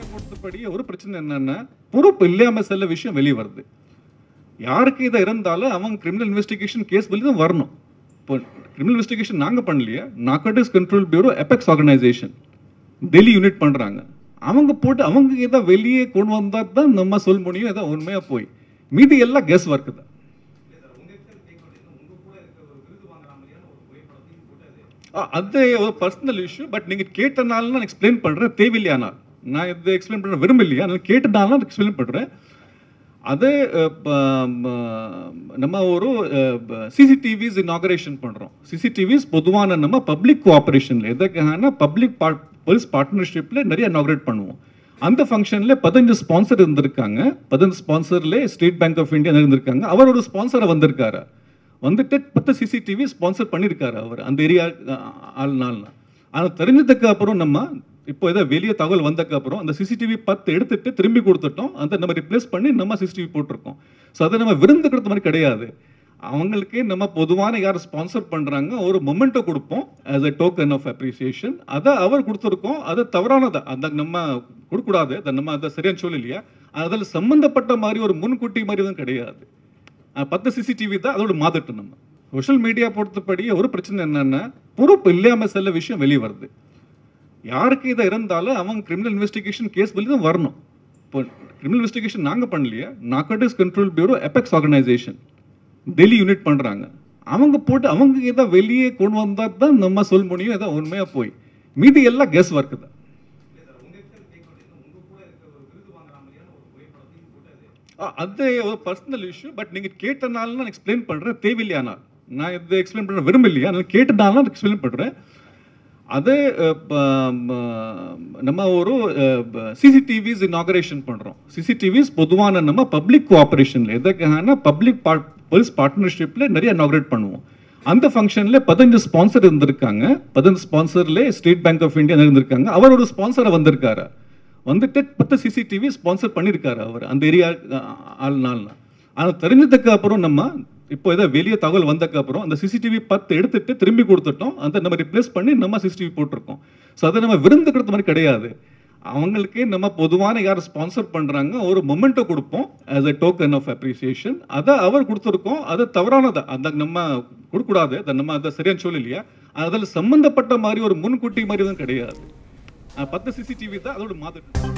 பொறுத்தபடி ஒரு பிரச்சனை என்னன்னா பொறுப்பு இல்லாம சில விஷயம் வெளியே வருது யாருக்கு இதை இருந்தாலும் அவங்க கிரிமினல் இன்வெஸ்டிகேஷன் கேஸ் வெளியே தான் வரணும் இப்போ கிரிமினல் இன்வெஸ்டிகேஷன் நாங்க பண்ணலையே narcotics control bureau apex organisation Delhi unit பண்றாங்க அவங்க போட்டு அவங்க இதை வெளியே கொண்டு வந்தா தான் நம்ம சொல்ல முடியும் இதை உண்மையா போய் மீதி எல்லாம் கெஸ் ஒர்க் தான் ஆ, அது ஒரு பர்சனல் இஷ்யூ பட் நீங்க கேட்டனால நான் எக்ஸ்பிளைன் பண்றேன் தேவையில்லையானால் நான் இது எக்ஸ்பிளைன் பண்ண விரும்பலையா நான் கேட்டனால நான் எக்ஸ்பிளைன் பண்றேன் அது அஹ், ப- ம- நம்ம ஒரு சிசிடிவிஸ் இனாகரேஷன் பண்றோம் சிசிடிவிஸ் பொதுவான நம்ம பப்ளிக் கோஆபரேஷன்ல எதுக்கான பப்ளிக் போலீஸ் பார்ட்னர்ஷிப்ல நிறைய இனாகரேட் பண்ணுவோம் அந்த ஃபங்க்ஷன்ல பதினஞ்சு ஸ்பான்சர் இருந்திருக்காங்க பதினஞ்சு ஸ்பான்சர்ல ஸ்டேட் பேங்க் ஆஃப் இந்தியா இருந்திருக்காங்க அவர் ஒரு ஸ்பான்சரை வந்திருக்காரு வந்துட்டு பத்து சிசிடிவி ஸ்பான்சர் பண்ணியிருக்காரு அவர் அந்த ஏரியா ஆள்னால ஆனால் தெரிஞ்சதுக்கு அப்புறம் நம்ம இப்போ ஏதோ வெளியே தகவல் வந்ததுக்கு அப்புறம் அந்த சிசிடிவி பத்து எடுத்துட்டு திரும்பி கொடுத்துட்டோம் அதை நம்ம ரிப்ளேஸ் பண்ணி நம்ம சிசிடிவி போட்டிருக்கோம் ஸோ அதை நம்ம விருந்து கொடுத்த மாதிரி கிடையாது அவங்களுக்கு நம்ம பொதுவான யார் ஸ்பான்சர் பண்றாங்க ஒரு மொமெண்ட்டோ கொடுப்போம் as a token of appreciation அதை அவர் கொடுத்துருக்கோம் அது தவறானது அந்த நம்ம கொடுக்கூடாது அதை நம்ம அதை சரியான சொல்லலையா அதில் சம்பந்தப்பட்ட மாதிரி ஒரு முன்கூட்டி மாதிரி தான் கிடையாது அஹ் பத்து சிசிடிவி தான் அதோட மாதட்டு நம்ம சோஷியல் மீடியா பொறுத்தபடி ஒரு பிரச்சனை என்னன்னா பொறுப்பு இல்லாம சில விஷயம் வெளியே வருது யாருக்கு இதை இருந்தாலும் அவங்க கிரிமினல் இன்வெஸ்டிகேஷன் கேஸ் வெளியே தான் வரணும் இப்போ கிரிமினல் இன்வெஸ்டிகேஷன் நாங்க பண்ணலையே narcotics control bureau apex organisation Delhi unit பண்றாங்க அவங்க போட்டு அவங்க இதை வெளியே கொண்டு வந்தா தான் நம்ம சொல்ல முடியும் இதை உண்மையா போய் மீதி எல்லாம் கெஸ் ஒர்க் தான் ஆ, அது ஒரு பர்சனல் இஷ்யூ பட் நீங்க கேட்டனால நான் எக்ஸ்பிளைன் பண்றேன் தேவையில்லையானால் நான் இது எக்ஸ்பிளைன் பண்ண விரும்பலையா நான் கேட்டனால நான் எக்ஸ்பிளைன் பண்றேன் அது அஹ், ப- ம- நம்ம ஒரு சிசிடிவிஸ் இனாகரேஷன் பண்றோம் சிசிடிவிஸ் பொதுவான நம்ம பப்ளிக் கோஆபரேஷன்ல எதுக்கான பப்ளிக் போலீஸ் பார்ட்னர்ஷிப்ல நிறைய இனாகரேட் பண்ணுவோம் அந்த ஃபங்க்ஷன்ல பதினஞ்சு ஸ்பான்சர் இருந்திருக்காங்க பதினஞ்சு ஸ்பான்சர்ல ஸ்டேட் பேங்க் ஆஃப் இந்தியா இருந்திருக்காங்க அவர் ஒரு ஸ்பான்சரை வந்திருக்காரு வந்துட்டு பத்து சிசிடிவி ஸ்பான்சர் பண்ணியிருக்காரு அவர் அந்த ஏரியா ஆள்னால ஆனால் தெரிஞ்சதுக்கு அப்புறம் நம்ம இப்போ ஏதோ வெளியே தகவல் வந்ததுக்கு அப்புறம் அந்த சிசிடிவி பத்து எடுத்துட்டு திரும்பி கொடுத்துட்டோம் அதை நம்ம ரிப்ளேஸ் பண்ணி நம்ம சிசிடிவி போட்டிருக்கோம் ஸோ அதை நம்ம விருந்து கொடுத்த மாதிரி கிடையாது அவங்களுக்கு நம்ம பொதுவான யார் ஸ்பான்சர் பண்றாங்க ஒரு மொமெண்ட்டோ கொடுப்போம் as a token of appreciation அதை அவர் கொடுத்துருக்கோம் அது தவறானது அந்த நம்ம கொடுக்கூடாது அதை நம்ம அதை சரியான சொல்லலையா அதில் சம்பந்தப்பட்ட மாதிரி ஒரு முன்கூட்டி மாதிரி தான் கிடையாது அஹ் பத்து சிசிடிவி தான் அதோட மாதிரி